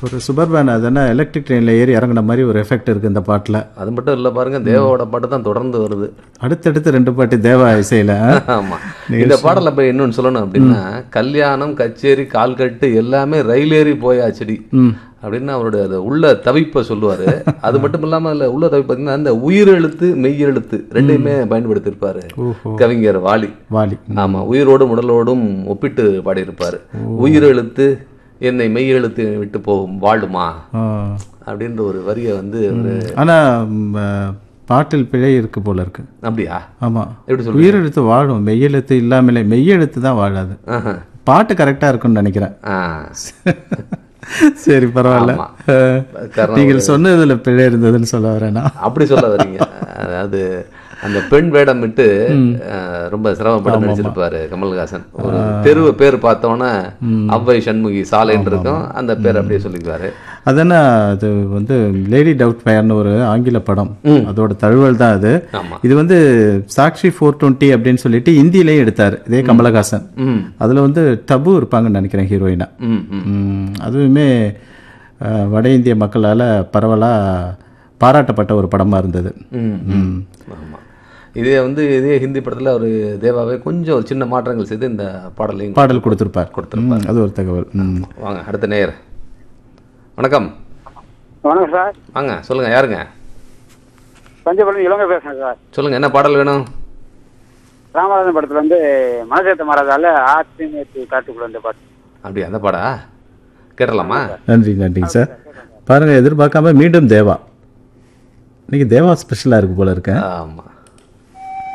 ஒரு சுபர்பேன் அதனா எலக்ட்ரிக் ட்ரெயினில் ஏறி இறங்குன மாதிரி ஒரு எஃபெக்ட் இருக்குது இந்த பாட்டில் அது மட்டும் இல்லை பாருங்க தேவாவோட பாட்டு தான் தொடர்ந்து வருது அடுத்தடுத்து ரெண்டு பாட்டு தேவா இசையில் ஆமா இந்த பாடல போய் இன்னொன்னு சொல்லணும் அப்படின்னா கல்யாணம் கச்சேரி கால்கட்டு எல்லாமே ரயில் ஏறி போயாச்சடி அப்படின்னு அவருடைய அது உள்ள தவிப்பை சொல்லுவாரு அது மட்டும் இல்லாம அதுல உள்ள தவிப்பு பார்த்தீங்கன்னா அந்த உயிரெழுத்து மெய்யெழுத்து ரெண்டையுமே பயன்படுத்தியிருப்பாரு கவிஞர் வாலி வாலி ஆமா உயிரோடும் உடலோடும் ஒப்பிட்டு பாடியிருப்பாரு உயிரெழுத்து என்னை மெய்யெழுத்து விட்டு போகும் வாழுமா ஆ. அப்படின்ற ஒரு வரியை வந்து அவரு ஆனா ம், அஹ், பாட்டில் பிழை இருக்கு போல இருக்கு அப்படியா ஆமா எப்படி சொல்றீங்க உயிரெழுத்து வாழும் மெய்யெழுத்து இல்லாமலே மெய்யெழுத்து தான் வாழாது ஆஹா. பாட்டு கரெக்டா இருக்கும்னு நினைக்கிறேன் ஆ. சரி பரவாயில்ல ஆமா. அஹ், காரணம் நீங்கள் சொன்னதுல பிழை இருந்ததுன்னு சொல்ல வரேனா அப்படி சொல்ல வர்றீங்க அதாவது அந்த பெண் வேடம் விட்டு அஹ், ரொம்ப சிரமப்பட்டு நடிச்சிருப்பாரு கமல்ஹாசன் ஒரு தெருவு பேர் பார்த்தோன்னே அவ்வை சண்முகி சாலைன்னு இருக்கும் அந்த பேர் அப்படியே சொல்லிக்குவாரு அதனா அது வந்து லேடி டவுட் ஃபயர்னு ஒரு ஆங்கில படம் அதோட தழுவல் தான் அது ஆமா இது வந்து சாக்ஷி ஃபோர் டுவெண்ட்டி அப்படின்னு சொல்லிட்டு இந்தியிலையும் எடுத்தார் இதே கமலஹாசன் ம் அதுல வந்து டபு இருப்பாங்கன்னு நினைக்கிறேன் ஹீரோயினா ம் ம் ம், அதுவுமே அஹ், வட இந்திய மக்களால் பரவலாக பாராட்டப்பட்ட ஒரு படமாக இருந்தது ம் ம். ஆமா இதே வந்து இதே ஹிந்தி படத்துல ஒரு தேவாவே கொஞ்சம் ஒரு சின்ன மாற்றங்கள் செய்து இந்த பாடலையும் பாடல் கொடுத்துருப்பார் கொடுத்திருப்பார். ம், அது ஒரு தகவல் ம். வாங்க அடுத்த நேயர் வணக்கம் வணக்கம் சார் வாங்க சொல்லுங்க யாருங்க பஞ்சபலம் இளங்க பேசுறேன் சார் சொல்லுங்க என்ன பாடல் வேணும் ராமராஜன் படத்துல வந்து மனசேத்த மரதால ஆத்தி நேற்று காட்டுக்குள்ள இந்த பாட்டு அப்படியா அந்த பாடா கேட்டலாமா நன்றி நன்றிங்க சார் பாருங்கள் எதிர்பார்க்காம மீண்டும் தேவா இன்னைக்கு தேவா ஸ்பெஷலாக இருக்கு போல இருக்கேன் ஆமா